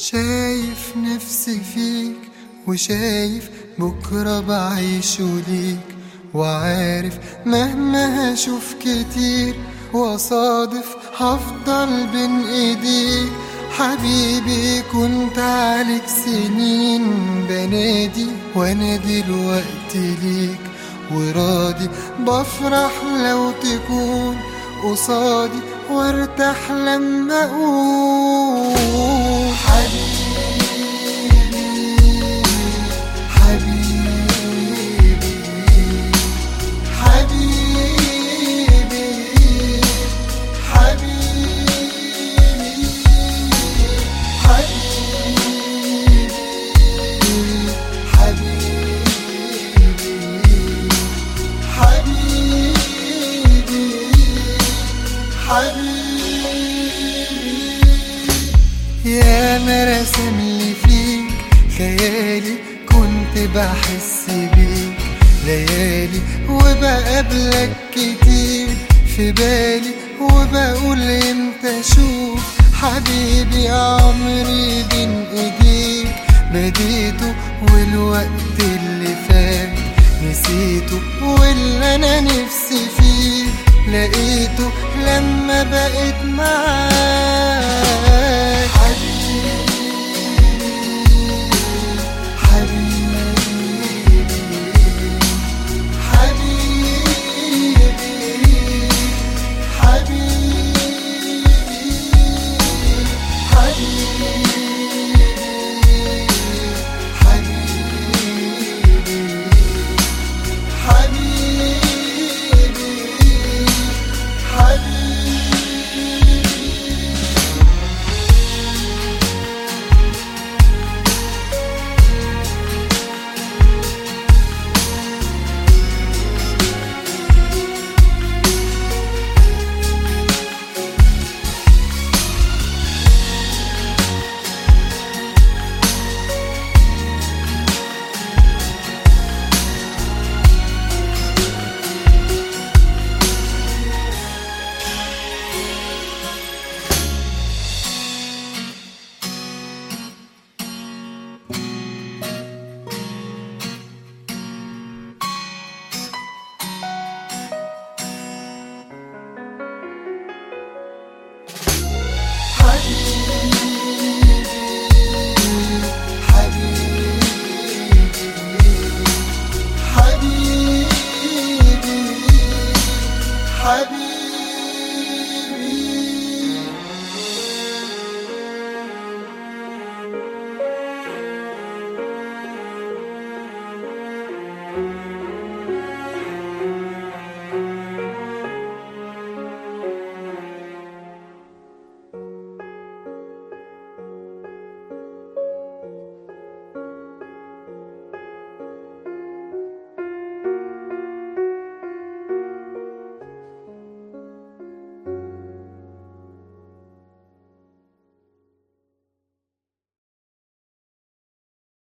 شايف نفسي فيك وشايف بكرة بعيشه ليك وعارف مهما هشوف كتير وصادف هفضل بين ايديك حبيبي كنت عليك سنين بنادي وانا دلوقتي ليك وراضي بفرح لو تكون قصادي وارتاح لما اقول حبيبي حبيبي حبيبي حبيبي حبيبي حبيبي حبيبي حبيبي يا ما رسم لي فيك خيالي كنت بحس بيك ليالي وبقابلك كتير في بالي وبقول امتى اشوف حبيبي عمري بين ايديك بديته والوقت اللي فات نسيته واللي انا نفسي فيه لقيته لما بقيت معاك